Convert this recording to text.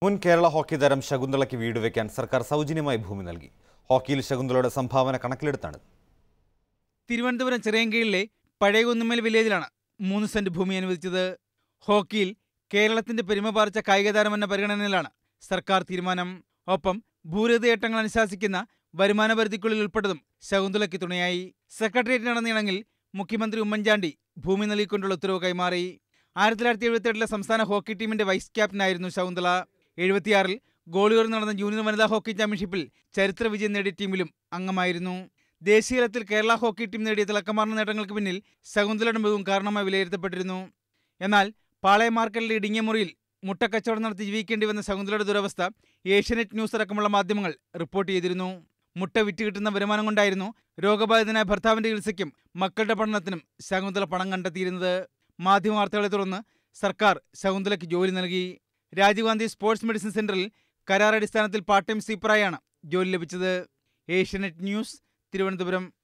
മുൻ കേരള ഹോക്കി താരം ശകുന്തളയ്ക്ക് വീട് വയ്ക്കാൻ സർക്കാർ സൗജന്യമായി ഭൂമി നൽകി ഹോക്കിയിൽ ശകുന്തളയുടെ സംഭാവന കണക്കിലെടുത്താണ് തിരുവനന്തപുരം ചിറയൻകീഴിലെ പഴയകുന്നുമ്മൽ വില്ലേജിലാണ് മൂന്ന് സെന്റ് ഭൂമി അനുവദിച്ചത് ഹോക്കിയിൽ കേരളത്തിന്റെ പെരുമ പാർച്ച കായിക താരമെന്ന പരിഗണനയിലാണ് സർക്കാർ തീരുമാനം ഒപ്പം ഭൂരഹിതയേട്ടങ്ങൾ അനുശാസിക്കുന്ന വരുമാന പരിധിക്കുള്ളിൽ ഉൾപ്പെട്ടതും ശകുന്തളയ്ക്ക് തുണയായി സെക്രട്ടേറിയറ്റ് നടന്നിണങ്ങിൽ മുഖ്യമന്ത്രി ഉമ്മൻചാണ്ടി ഭൂമി നൽകിക്കൊണ്ടുള്ള ഉത്തരവ് കൈമാറി ആയിരത്തി തൊള്ളായിരത്തി എഴുപത്തിയെട്ടിലെ സംസ്ഥാന ഹോക്കി ടീമിന്റെ വൈസ് ക്യാപ്റ്റനായിരുന്നു ശകുന്തള എഴുപത്തിയാറിൽ ഗോളിയോർ നടന്ന ജൂനിയർ വനിതാ ഹോക്കി ചാമ്പ്യൻഷിപ്പിൽ ചരിത്ര വിജയം നേടിയ ടീമിലും അംഗമായിരുന്നു ദേശീയ തലത്തിൽ കേരള ഹോക്കി ടീം നേടിയ തിളക്കമാർന്ന നേട്ടങ്ങൾക്ക് പിന്നിൽ ശകുന്തലയുടെ മികവും കാരണമായി വിലയിരുത്തപ്പെട്ടിരുന്നു എന്നാൽ പാളയം മാർക്കറ്റിലെ ഇടുങ്ങിയ മുറിയിൽ മുട്ടക്കച്ചവടം നടത്തി ജീവിക്കേണ്ടി വന്ന ശകുന്തലയുടെ ദുരവസ്ഥ ഏഷ്യാനെറ്റ് ന്യൂസ് അടക്കമുള്ള മാധ്യമങ്ങൾ റിപ്പോർട്ട് ചെയ്തിരുന്നു മുട്ട വിറ്റ് കിട്ടുന്ന വരുമാനം കൊണ്ടായിരുന്നു രോഗബാധിതനായ ഭർത്താവിന്റെ ചികിത്സയ്ക്കും മക്കളുടെ പഠനത്തിനും ശകുന്തല പണം കണ്ടെത്തിയിരുന്നത് മാധ്യമ വാർത്തകളെ തുടർന്ന് സർക്കാർ ശകുന്തലയ്ക്ക് ജോലി നൽകി രാജീവ് ഗാന്ധി സ്പോർട്സ് മെഡിസിൻ സെന്ററിൽ കരാർ അടിസ്ഥാനത്തിൽ പാർട്ട് ടൈം സ്വീപ്പറായാണ് ജോലി ലഭിച്ചത് ഏഷ്യാനെറ്റ് ന്യൂസ് തിരുവനന്തപുരം